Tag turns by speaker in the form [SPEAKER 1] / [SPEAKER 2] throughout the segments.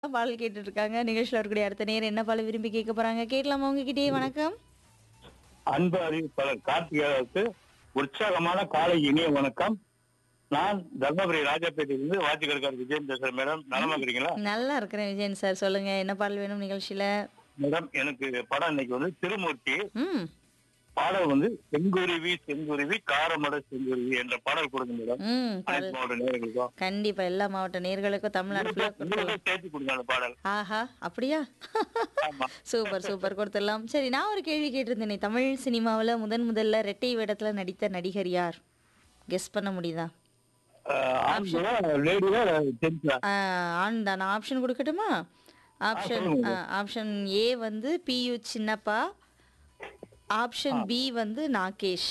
[SPEAKER 1] பாடல் கேட்டுட்டு இருக்காங்க நிகழ்ச்சியில் இருக்கக்கூடிய அடுத்த நேரம் என்ன பாடல் விரும்பி கேட்க போறாங்க கேட்கலாமா உங்ககிட்டயே வணக்கம்
[SPEAKER 2] அன்பு அறிவிப்பாளர் கார்த்திகேயனுக்கு உற்சாகமான காலை இனிய வணக்கம் நான் தர்மபுரி ராஜாப்பேட்டையிலிருந்து வாத்திகர்கார் விஜயன் பேசுறேன் மேடம் நலமா இருக்கிறீங்களா
[SPEAKER 1] நல்லா இருக்கிறேன் விஜயன் சார் சொல்லுங்க என்ன பாடல் வேணும் நிகழ்ச்சியில
[SPEAKER 2] மேடம் எனக்கு படம் இன்னைக்கு வந்து திருமூர்த்தி
[SPEAKER 1] ம்
[SPEAKER 2] பாடல் வந்து செங்குருவி செங்குருவி காரமட செங்குருவி என்ற பாடல் கொடுங்க மேடம்
[SPEAKER 1] ம் பாடல்
[SPEAKER 2] அனைத்து மாவட்ட நேர்களுக்கும்
[SPEAKER 1] கண்டிப்பா எல்லா மாவட்ட நேர்களுக்கும் தமிழ்நாடு ஃபுல்லா கொடுத்துடலாம்
[SPEAKER 2] உங்களுக்கும் சேர்த்து கொடுங்க அந்த பாடல்
[SPEAKER 1] ஆஹா அப்படியா
[SPEAKER 2] ஆமா
[SPEAKER 1] சூப்பர் சூப்பர் கொடுத்துடலாம் சரி நான் ஒரு கேள்வி கேட்டிருந்தேனே தமிழ் சினிமாவில் முதன் முதல்ல ரெட்டை வேடத்துல நடித்த நடிகர் யார் கெஸ் பண்ண முடியுதா
[SPEAKER 2] ஆண்களா லேடியா ஜென்ஸா
[SPEAKER 1] ஆஹ், ஆண் தான் நான் ஆப்ஷன் கொடுக்கட்டுமா ஆப்ஷன்
[SPEAKER 2] சொல்லுங்க.
[SPEAKER 1] ஆப்ஷன் ஏ வந்து பியு சின்னப்பா ஆப்ஷன் பி வந்து நாகேஷ்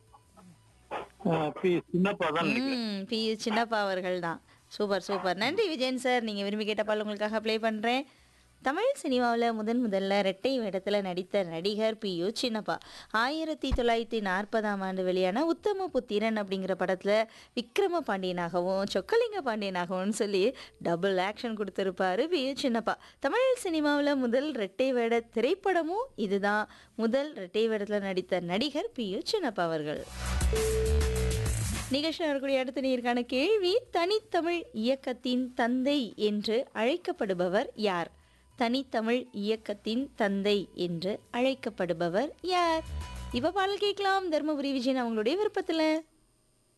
[SPEAKER 2] பி சின்னப்பா தான் நினைக்கிறேன்
[SPEAKER 1] ம் பியு சின்னப்பா அவர்கள் தான் சூப்பர் சூப்பர் நன்றி விஜயன் சார் நீங்கள் விரும்பி கேட்ட பால் உங்களுக்காக ப்ளே பண்ணுறேன் தமிழ் சினிமாவில் முதன் முதல்ல ரெட்டை வேடத்தில் நடித்த நடிகர் பியு சின்னப்பா ஆயிரத்தி தொள்ளாயிரத்தி நாற்பதாம் ஆண்டு வெளியான உத்தம புத்திரன் அப்படிங்கிற படத்தில் விக்ரம பாண்டியனாகவும் சொக்கலிங்க பாண்டியனாகவும் சொல்லி டபுள் ஆக்ஷன் கொடுத்துருப்பாரு பியு சின்னப்பா தமிழ் சினிமாவில் முதல் ரெட்டை வேட திரைப்படமும் இதுதான் முதல் ரெட்டை வேடத்தில் நடித்த நடிகர் பியு சின்னப்பா அவர்கள் நிகழ்ச்சியில் வரக்கூடிய அடுத்த நீருக்கான கேள்வி தனித்தமிழ் இயக்கத்தின் தந்தை என்று அழைக்கப்படுபவர் யார் தனித்தமிழ் இயக்கத்தின் தந்தை என்று அழைக்கப்படுபவர் யார் இப்ப பாடல் கேட்கலாம் தர்மபுரி விஜயன் அவங்களுடைய விருப்பத்துல